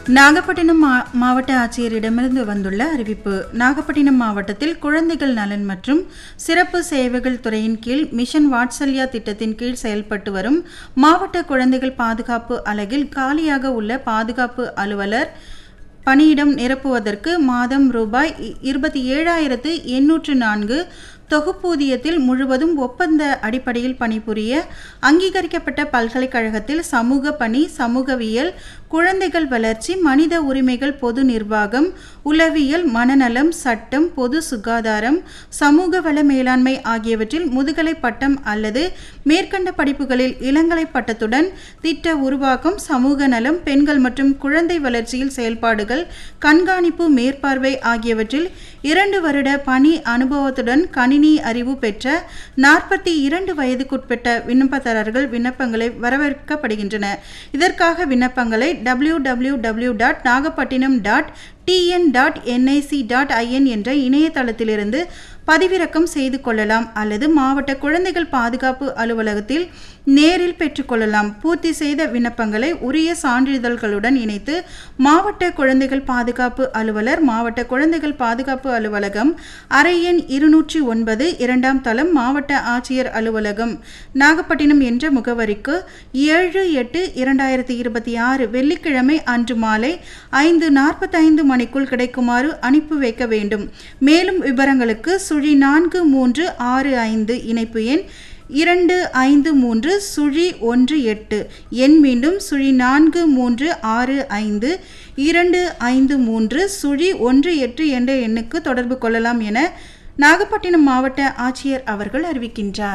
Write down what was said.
நாகப்பட்டினம் மா- மாவட்ட ஆட்சியரிடமிருந்து வந்துள்ள அறிவிப்பு நாகப்பட்டினம் மாவட்டத்தில் குழந்தைகள் நலன் மற்றும் சிறப்பு சேவைகள் துறையின் கீழ் மிஷன் வாட்சல்யா திட்டத்தின் கீழ் செயல்பட்டு வரும் மாவட்ட குழந்தைகள் பாதுகாப்பு அலகில் காலியாக உள்ள பாதுகாப்பு அலுவலர் பணியிடம் நிரப்புவதற்கு மாதம் ரூபாய் இ- இருபத்தி ஏழாயிரத்து எண்ணூற்று நான்கு தொகுப்பூதியத்தில் முழுவதும் ஒப்பந்த அடிப்படையில் பணிபுரிய அங்கீகரிக்கப்பட்ட பல்கலைக்கழகத்தில் சமூக பணி சமூகவியல் குழந்தைகள் வளர்ச்சி மனித உரிமைகள் பொது நிர்வாகம் உளவியல் மனநலம் சட்டம் பொது சுகாதாரம் சமூக வள மேலாண்மை ஆகியவற்றில் முதுகலை பட்டம் அல்லது மேற்கண்ட படிப்புகளில் இளங்கலை பட்டத்துடன் திட்ட உருவாக்கம் சமூக நலம் பெண்கள் மற்றும் குழந்தை வளர்ச்சியில் செயல்பாடுகள் கண்காணிப்பு மேற்பார்வை ஆகியவற்றில் இரண்டு வருட பணி அனுபவத்துடன் கணினி அறிவு பெற்ற நாற்பத்தி இரண்டு வயதுக்குட்பட்ட விண்ணப்பதாரர்கள் விண்ணப்பங்களை வரவேற்கப்படுகின்றன இதற்காக விண்ணப்பங்களை W W W dot Nagapattinam dot TN dot NIC dot IN என்ற இணையதளத்திலிருந்து பதிவிறக்கம் செய்து கொள்ளலாம் அல்லது மாவட்ட குழந்தைகள் பாதுகாப்பு அலுவலகத்தில் நேரில் பெற்றுக்கொள்ளலாம் பூர்த்தி செய்த விண்ணப்பங்களை உரிய சான்றிதழ்களுடன் இணைத்து மாவட்ட குழந்தைகள் பாதுகாப்பு அலுவலர் மாவட்ட குழந்தைகள் பாதுகாப்பு அலுவலகம் அறை எண் இருநூற்றி ஒன்பது இரண்டாம் தளம் மாவட்ட ஆட்சியர் அலுவலகம் நாகப்பட்டினம் என்ற முகவரிக்கு ஏழு எட்டு இரண்டாயிரத்தி இருபத்தி ஆறு வெள்ளிக்கிழமை அன்று மாலை ஐந்து நாற்பத்தைந்து மணிக்குள் கிடைக்குமாறு அனுப்பி வைக்க வேண்டும் மேலும் விவரங்களுக்கு சுழி நான்கு மூன்று ஆறு ஐந்து இணைப்பு எண் இரண்டு ஐந்து மூன்று சுழி ஒன்று எட்டு எண் மீண்டும் சுழி நான்கு மூன்று ஆறு ஐந்து இரண்டு ஐந்து மூன்று சுழி ஒன்று எட்டு என்ற எண்ணுக்கு தொடர்பு கொள்ளலாம் என நாகப்பட்டினம் மாவட்ட ஆட்சியர் அவர்கள் அறிவிக்கின்றார்